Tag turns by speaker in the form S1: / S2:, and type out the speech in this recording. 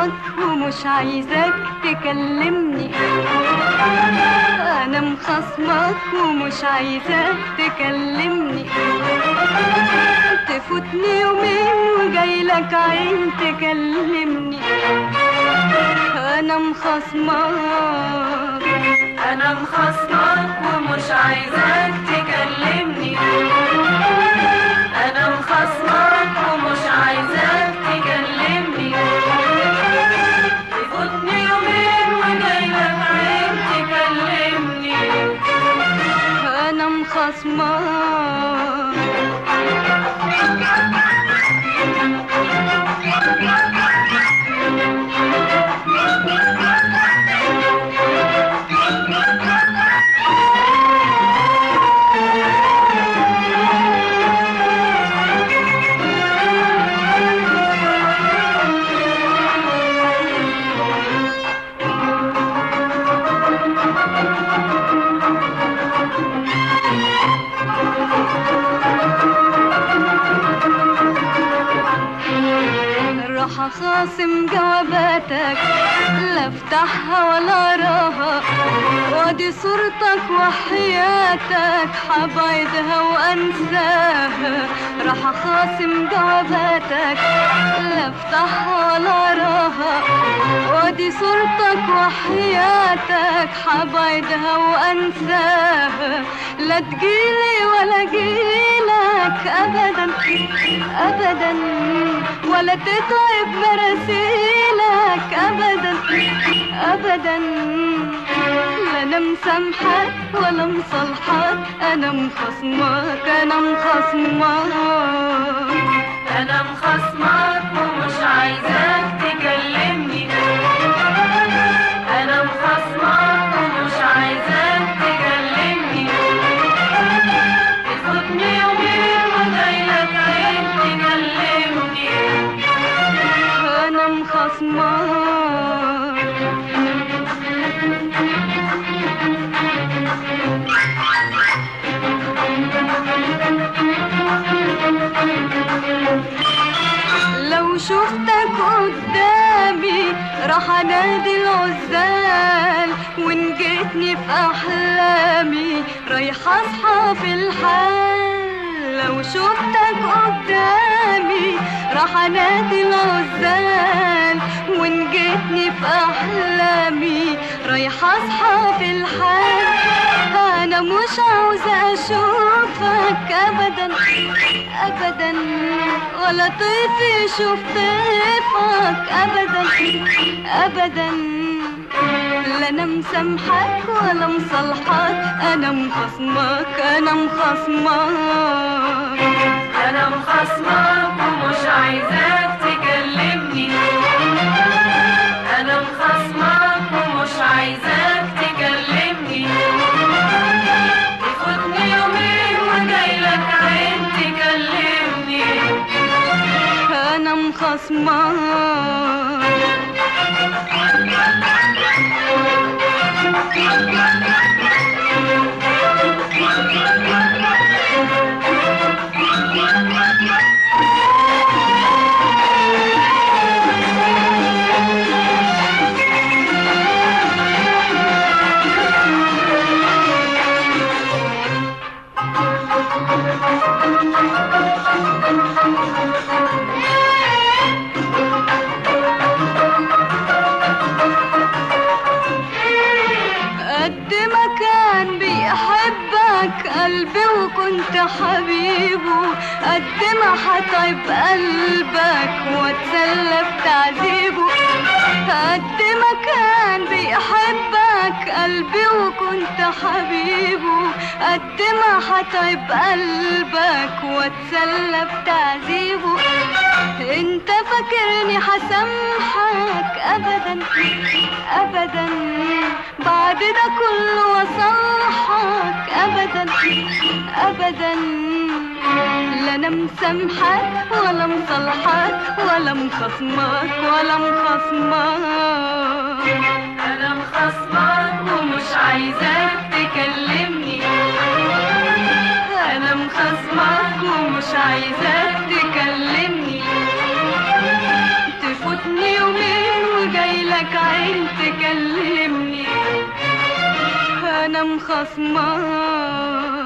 S1: مخصمك ومش عايزاك تكلمني انا مخصمك ومش عايزاك تكلمني تفوتني يومين وجايلك عين تكلمني انا مخصمك
S2: انا مخصمك ومش عايزاك تكلمني انا مخصمك ومش عايزاك تكلمني تفوتني يومين وجايلك عين تكلمني
S1: انا مخصمك راح اخاصم جواباتك لا افتحها ولا اراها وادي صورتك وحياتك حبعدها وانساها راح اخاصم جواباتك لا افتحها ولا اراها وادي صورتك وحياتك حبعدها وانساها لا تجيلي ولا جيلك ابدا ابدا ولا تتعب مراسيلك ابدا ابدا لا انا مسامحك ولا مصالحك انا مخصمك انا مخصمك
S2: انا مخصمك ومش عايزاك تكلمني انا مخصمك ومش عايزاك تكلمني تفوتني يومين وجايلك عين تكلمني
S1: انا مخصمك لو شفتك قدامي راح انادي العزال وان جيتني في احلامي رايحه اصحى في الحال لو شفتك قدامي راح انادي العزال وان جيتني في احلامي رايحه اصحى في الحال انا مش عاوزه اشوفك ابدا ابدا ولا طيفي يشوف طيفك ابدا ابدا لا انا مسامحك ولا مصالحك انا مخصمك انا مخصمك
S2: انا مخصمك ومش عايزاك تكلمني انا مخصمك ومش عايزاك تكلمني تفوتني يومين وجايلك عين تكلمني
S1: انا مخصمك قد ما كان بيحبك قلبي وكنت حبيبه قد ما حطيب قلبك واتسلى بتعذيبه قد ما كان بيحبك قلبي وكنت حبيبه قد ما حطيب قلبك واتسلى بتعذيبه انت فاكرني حسامحك ابدا ابدا بعد ده كله وصالحك ابدا ابدا لا انا مسامحك ولا مصالحك ولا مخصمك ولا مخصمك
S2: انا مخصمك ومش عايزاك تكلمني
S1: انا مخصمك ومش عايزاك تكلمني تفوتني يومين لك عين تكلمني انا مخصماك